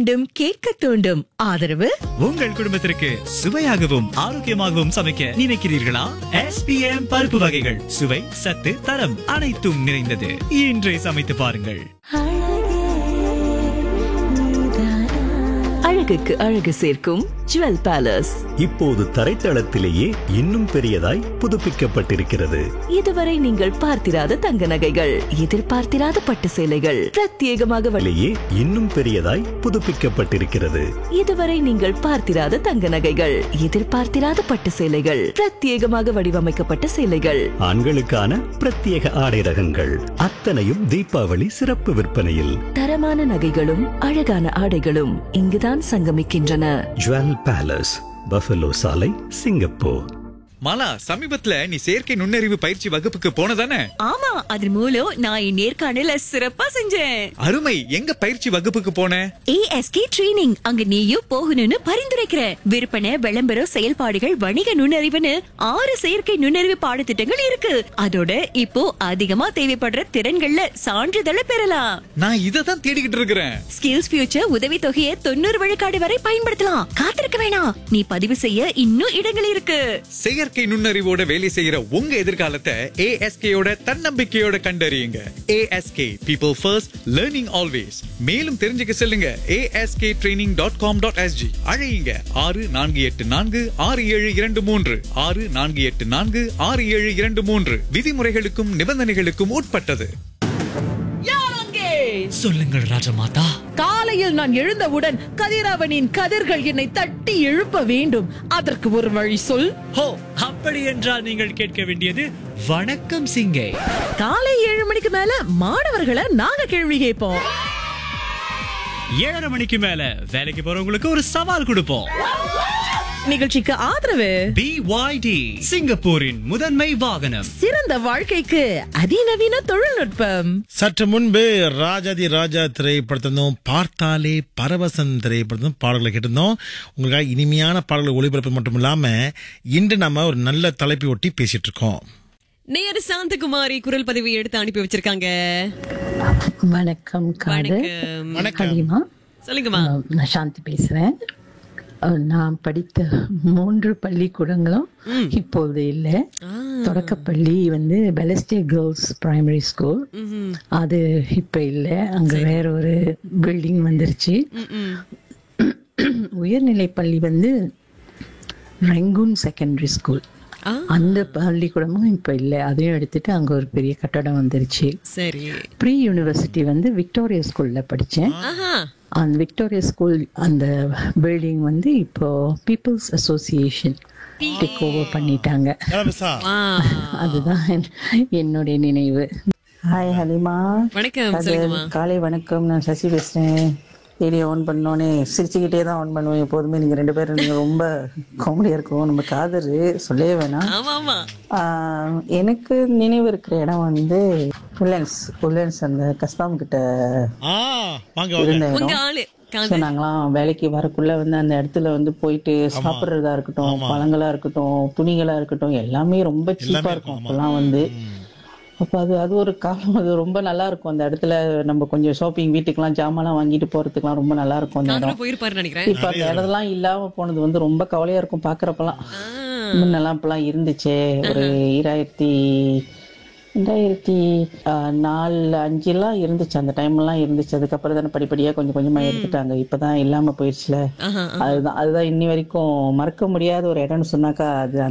மீண்டும் கேட்க தூண்டும் ஆதரவு உங்கள் குடும்பத்திற்கு சுவையாகவும் ஆரோக்கியமாகவும் சமைக்க நினைக்கிறீர்களா எஸ்பிஎம் பருப்பு வகைகள் சுவை சத்து தரம் அனைத்தும் நிறைந்தது இன்றே சமைத்து பாருங்கள் அழகுக்கு அழகு சேர்க்கும் ஜுவல் பேலஸ் இப்போது தரைத்தளத்திலேயே இன்னும் பெரியதாய் புதுப்பிக்கப்பட்டிருக்கிறது இதுவரை நீங்கள் பார்த்திராத தங்க நகைகள் எதிர்பார்த்திராத பட்டு சேலைகள் பிரத்யேகமாக வழி லேயே இன்னும் பெரியதாய் புதுப்பிக்கப்பட்டிருக்கிறது இதுவரை நீங்கள் பார்த்திராத தங்க நகைகள் எதிர்பார்த்திராத பட்டு சேலைகள் பிரத்யேகமாக வடிவமைக்கப்பட்ட சேலைகள் ஆண்களுக்கான பிரத்யேக ஆடை ரகங்கள் அத்தனையும் தீபாவளி சிறப்பு விற்பனையில் தரமான நகைகளும் அழகான ஆடைகளும் இங்குதான் சங்கமிக்கின்றன ஜுவல் பேலஸ் பஃபலோ சாலை சிங்கப்பூர் மாலா சமீபத்துல நீ செயற்கை நுண்ணறிவு பயிற்சி வகுப்புக்கு போனதானே ஆமா அது மூலம் நான் என் நேர்காணல சிறப்பா செஞ்சேன் அருமை எங்க பயிற்சி வகுப்புக்கு போன ஏஎஸ்கே ட்ரெய்னிங் அங்க நீயும் போகணும்னு பரிந்துரைக்கிற விற்பனை விளம்பரம் செயல்பாடுகள் வணிக நுண்ணறிவுன்னு ஆறு செயற்கை நுண்ணறிவு பாடத்திட்டங்கள் இருக்கு அதோட இப்போ அதிகமா தேவைப்படுற திறன்கள்ல சான்றிதழை பெறலாம் நான் இதை தான் தேடிக்கிட்டு இருக்கிறேன் ஸ்கில்ஸ் ஃபியூச்சர் உதவி தொகையை தொண்ணூறு விழுக்காடு வரை பயன்படுத்தலாம் காத்திருக்க வேணாம் நீ பதிவு செய்ய இன்னும் இடங்கள் இருக்கு செயற்கை நுண்ணறிவோட வேலை செய்யற உங்க எதிர்காலத்தை ஏஎஸ்கேயோட தன்னம்பிக்கையோட கண்டறியுங்க ASK people first learning always மேலும் தெரிஞ்சுக்க செல்லுங்க ASK training dot com dot SG அழையுங்க ஆறு நான்கு எட்டு நான்கு ஆறு ஏழு இரண்டு மூன்று ஆறு நான்கு எட்டு நான்கு ஆறு ஏழு இரண்டு மூன்று விதிமுறைகளுக்கும் நிபந்தனைகளுக்கும் உட்பட்டது சொல்லுங்கள் ராஜமாதா காலையில் நான் எழுந்தவுடன் கதிரவனின் கதிர்கள் என்னை தட்டி எழுப்ப வேண்டும் அதற்கு ஒரு வழி சொல் ஹோ அப்படி என்றால் நீங்கள் கேட்க வேண்டியது வணக்கம் சிங்கே காலை ஏழு மணிக்கு மேல மாணவர்களை நாங்க கேள்வி கேட்போம் ஏழரை மணிக்கு மேல வேலைக்கு போறவங்களுக்கு ஒரு சவால் கொடுப்போம் நிகழ்ச்சிக்கு ஆதரவு பிஒய்டி சிங்கப்பூரின் முதன்மை வாகனம் சிறந்த வாழ்க்கைக்கு அதிநவீன தொழில்நுட்பம் சற்று முன்பு ராஜாதி ராஜா திரைப்படத்திருந்தோம் பார்த்தாலே பரவசன் திரைப்படத்தும் பாடல்களை கேட்டிருந்தோம் உங்களுக்காக இனிமையான பாடல்களை ஒளிபரப்பு மட்டும் இல்லாம இன்று நம்ம ஒரு நல்ல தலைப்பை ஒட்டி பேசிட்டு இருக்கோம் நேரு சாந்தகுமாரி குரல் பதிவு எடுத்து அனுப்பி வச்சிருக்காங்க வணக்கம் காது வணக்கம் ஹலிமா சொல்லுங்கம்மா அஹ், நான் சாந்தி பேசுறேன் அஹ், நான் படித்த மூன்று பள்ளிக்கூடங்களும் இப்போது இல்லை தொடக்கப்பள்ளி வந்து பெலஸ்டே கேர்ள்ஸ் பிரைமரி ஸ்கூல் அது இப்ப இல்லை அங்க வேற ஒரு பில்டிங் வந்துருச்சு உயர்நிலை பள்ளி வந்து ரெங்கூன் செகண்டரி ஸ்கூல் அந்த பள்ளிக்கூடமும் இப்ப இல்லை அதையும் எடுத்துட்டு அங்க ஒரு பெரிய கட்டடம் வந்துருச்சு சரி ப்ரீ யூனிவர்சிட்டி வந்து விக்டோரியா ஸ்கூல்ல படிச்சேன் ஆஹா அந்த விக்டோரியா ஸ்கூல் அந்த பில்டிங் வந்து இப்போ பீப்புள்ஸ் அசோசியேஷன் டேக் ஓவர் பண்ணிட்டாங்க அதுதான் என்- என்னுடைய நினைவு ஹாய் ஹலிமா வணக்கம் அது சொல்லுங்கம்மா காலை வணக்கம் நான் சசி பேசுறேன் ரேடியோ ஆன் பண்ணோன்னே சிரிச்சுக்கிட்டே தான் ஆன் பண்ணுவேன் எப்போதுமே நீங்க ரெண்டு பேரும் நீங்க ரொம்ப காமெடியா இருக்கும் நம்ம காதரு சொல்லவே வேணாம் ஆமா ஆமா ஆஹ் எனக்கு நினைவு இருக்கிற இடம் வந்து உல்லன்ஸ் உல்லன்ஸ் அந்த கஸ்தாம் கிட்ட ஆ வாங்க வாங்க இருந்த உங்க இடம் ஆளு So, நாங்களாம் வேலைக்கு வரக்குள்ள வந்து அந்த இடத்துல வந்து போயிட்டு சாப்பிடுறதா இருக்கட்டும் பழங்களா இருக்கட்டும் துணிகளா இருக்கட்டும் எல்லாமே ரொம்ப சீப்பா இருக்கும் அப்பெல்லாம் வந்து அப்ப அது அது ஒரு காலம் அது ரொம்ப நல்லா இருக்கும் அந்த இடத்துல நம்ம கொஞ்சம் ஷாப்பிங் வீட்டுக்கெல்லாம் ஜாமான்லாம் வாங்கிட்டு போறதுக்குலாம் ரொம்ப நல்லா இருக்கும் அந்த இடம் போயிருப்பாரு நினைக்கிறேன் இப்ப அந்த இடம்லாம் இல்லாம போனது வந்து ரொம்ப கவலையா இருக்கும் பாக்குறப்பெல்லாம் முன்னெல்லாம் இப்பெல்லாம் இருந்துச்சே ஒரு ஈராயிரத்தி ரெண்டாயிரத்தி ஆஹ், நாலு அஞ்சுலாம் இருந்துச்சு அந்த டைம்லாம் இருந்துச்சு அதுக்கப்புறம் தானே படிப்படியா கொஞ்சம் கொஞ்சமா எடுத்துட்டாங்க இப்பதான் இல்லாம போயிடுச்சுல அதுதான் அதுதான் இன்னி வரைக்கும் மறக்க முடியாத ஒரு இடம்னு சொன்னாக்கா அது